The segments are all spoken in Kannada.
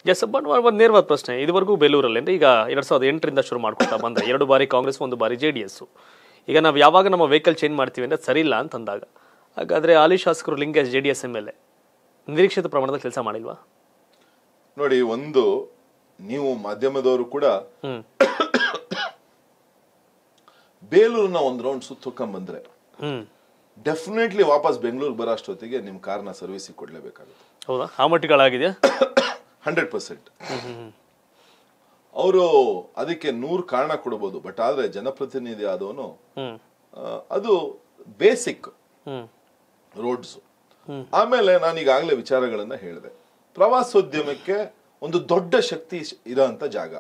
ಎಸ್ ಬಟ್ ಒಂದು ನೇರವಾದ ಪ್ರಶ್ನೆ ಇದುವರೆಗೂ ಬೇಲೂರಲ್ಲಿ ಅಂದ್ರೆ ಈಗ ಎರಡ್ ಸಾವಿರದ ಎಂಟರಿಂದ ಶುರು ಮಾಡ್ಕೊತಾ ಬಂದ್ರೆ ಎರಡು ಬಾರಿ ಕಾಂಗ್ರೆಸ್ ಒಂದು ಬಾರಿ ಜೆ ಡಿ ಎಸ್ ಈಗ ನಾವು ಯಾವಾಗ ನಮ್ಮ ವೆಹಿಕಲ್ ಚೇಂಜ್ ಮಾಡ್ತೀವಿ ಅಂದ್ರೆ ಸರಿ ಇಲ್ಲ ಅಂತಂದಾಗ ಹಾಗಾದ್ರೆ ಹಾಲಿ ಶಾಸಕರು Lingesh J D S M L A ನಿರೀಕ್ಷಿತ ಪ್ರಮಾಣದಲ್ಲಿ ಕೆಲಸ ಮಾಡಿಲ್ವಾ ನೋಡಿ ಒಂದು ನೀವು ಮಾಧ್ಯಮದವರು ಕೂಡ ಹ್ಮ್ ಬೇಲೂರಿನ ಒಂದ್ ರೌಂಡ್ ಸುತ್ತಕೊಂಡ್ ಬಂದ್ರೆ ಹ್ಮ್ ಡೆಫಿನೆಟ್ಲಿ ವಾಪಸ್ ಬೆಂಗಳೂರು ಬರೋ ಅಷ್ಟೊತ್ತಿಗೆ ನಿಮ್ ಕಾರ್ನ ಸರ್ವಿಸಿಗೆ ಕೊಡ್ಲೇಬೇಕಾಗುತ್ತೆ ಹೌದಾ ಆ ಮಟ್ಟಿಗಳಾಗಿದೆಯಾ ಹಂಡ್ರೆಡ್ ಪರ್ಸೆಂಟ್ ಅವರು ಅದಕ್ಕೆ ನೂರು ಕಾರಣ ಕೊಡಬಹುದು ಬಟ್ ಆದ್ರೆ ಜನಪ್ರತಿನಿಧಿ ಆದವನು ಹ್ಮ್ ಆ, ಅದು ಬೇಸಿಕ್ ಹ್ಮ್ ರೋಡ್ಸ್ ಆಮೇಲೆ ನಾನು ಈಗಾಗಲೇ ವಿಚಾರಗಳನ್ನ ಹೇಳಿದೆ ಪ್ರವಾಸೋದ್ಯಮಕ್ಕೆ ಒಂದು ದೊಡ್ಡ ಶಕ್ತಿ ಇರೋಂಥ ಜಾಗ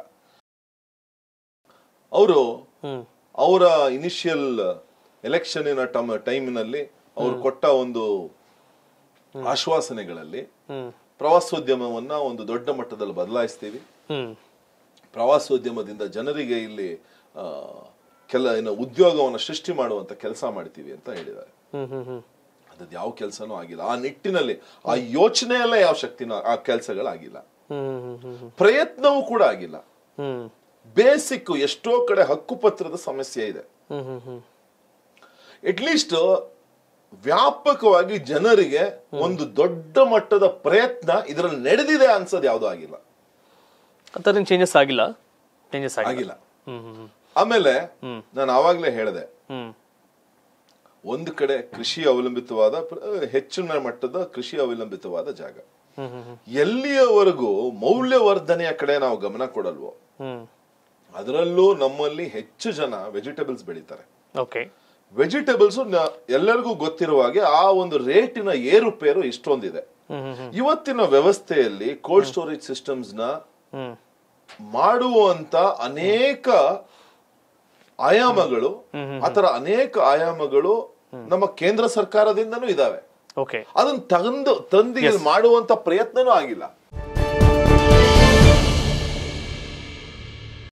ಅವರು ಹ್ಮ್ ಅವರ ಇನಿಷಿಯಲ್ ಎಲೆಕ್ಷನ್ನಿನ ಟಮ್ ಟೈಮಿನಲ್ಲಿ ಅವರು ಕೊಟ್ಟ ಒಂದು ಆಶ್ವಾಸನೆಗಳಲ್ಲಿ ಹ್ಮ್ ಪ್ರವಾಸೋದ್ಯಮವನ್ನ ಒಂದು ದೊಡ್ಡ ಮಟ್ಟದಲ್ಲಿ ಬದಲಾಯಿಸ್ತೀವಿ ಹ್ಮ್ ಪ್ರವಾಸೋದ್ಯಮದಿಂದ ಜನರಿಗೆ ಇಲ್ಲಿ ಆ, ಕೆಲ ಏನು ಉದ್ಯೋಗವನ್ನು ಸೃಷ್ಟಿ ಮಾಡುವಂತ ಕೆಲಸ ಮಾಡ್ತೀವಿ ಅಂತ ಹೇಳಿದ್ದಾರೆ ಹ್ಮ್ ಹ್ಮ್ ಹ್ಮ್ ಅದ್ ಯಾವ ಕೆಲಸನೂ ಆಗಿಲ್ಲ ಆ ನಿಟ್ಟಿನಲ್ಲಿ ಆ ಯೋಚನೆಯಲ್ಲೇ ಯಾವ ಶಕ್ತಿನೂ ಆ ಕೆಲಸಗಳಾಗಿಲ್ಲ ಹ್ಮ್ ಹ್ಮ್ ಹ್ಮ್ ಹ್ಮ್ ಪ್ರಯತ್ನವೂ ಕೂಡ ಆಗಿಲ್ಲ ಹ್ಮ್ ಬೇಸಿಕ್ ಎಷ್ಟೋ ಕಡೆ ಹಕ್ಕುಪತ್ರದ ಸಮಸ್ಯೆ ಇದೆ ಹ್ಮ್ ಹ್ಮ್ ಹ್ಮ್ ಅಟ್ಲೀಸ್ಟ್ ವ್ಯಾಪಕವಾಗಿ ಜನರಿಗೆ ಒಂದು ದೊಡ್ಡ ಮಟ್ಟದ ಪ್ರಯತ್ನ ಇದರಲ್ಲಿ ನಡೆದಿದೆ ಅನ್ಸೋದು ಯಾವುದೂ ಆಗಿಲ್ಲ ಅಂತ ಚೇಂಜಸ್ ಆಗಿಲ್ಲ ಚೇಂಜಸ್ ಆಗಿಲ್ಲ ಆಗಿಲ್ಲ ಹ್ಮ್ ಹ್ಮ್ ಹ್ಮ್ ಆಮೇಲೆ ನಾನು ಆವಾಗ್ಲೇ ಹೇಳಿದೆ ಹ್ಮ್ ಒಂದು ಕಡೆ ಕೃಷಿ ಅವಲಂಬಿತವಾದ ಪ್ರ- ಹೆಚ್ಚಿನ ಮಟ್ಟದ ಕೃಷಿ ಅವಲಂಬಿತವಾದ ಜಾಗ ಹ್ಮ್ ಹ್ಮ್ ಹ್ಮ್ ಎಲ್ಲಿಯವರೆಗೂ ಮೌಲ್ಯವರ್ಧನೆಯ ಕಡೆ ನಾವು ಗಮನ ಕೊಡಲ್ವೋ ಹ್ಮ್ ಅದರಲ್ಲೂ ನಮ್ಮಲ್ಲಿ ಹೆಚ್ಚು ಜನ ವೆಜಿಟೇಬಲ್ಸ್ ಬೆಳೀತಾರೆ ಓಕೆ ವೆಜಿಟೇಬಲ್ಸ್ ಎಲ್ಲರಿಗೂ ಗೊತ್ತಿರುವ ಹಾಗೆ ಆ ಒಂದು ರೇಟಿನ ಏರುಪೇರು ಇಷ್ಟೊಂದಿದೆ ಹ್ಮ್ ಹ್ಮ್ ಹ್ಮ್ ಇವತ್ತಿನ ವ್ಯವಸ್ಥೆಯಲ್ಲಿ ಕೋಲ್ಡ್ ಸ್ಟೋರೇಜ್ ಸಿಸ್ಟಮ್ಸ್ ನ ಹ್ಮ್ ಮಾಡುವಂತ ಅನೇಕ ಆಯಾಮಗಳು ಆತರ ಅನೇಕ ಆಯಾಮಗಳು ನಮ್ಮ ಕೇಂದ್ರ ಸರ್ಕಾರದಿಂದನೂ ಇದಾವೆ ಓಕೆ ಅದನ್ನ ತಂದು ತಂದು ಇಲ್ಲಿ ಮಾಡುವಂತ ಪ್ರಯತ್ನನೂ ಆಗಿಲ್ಲ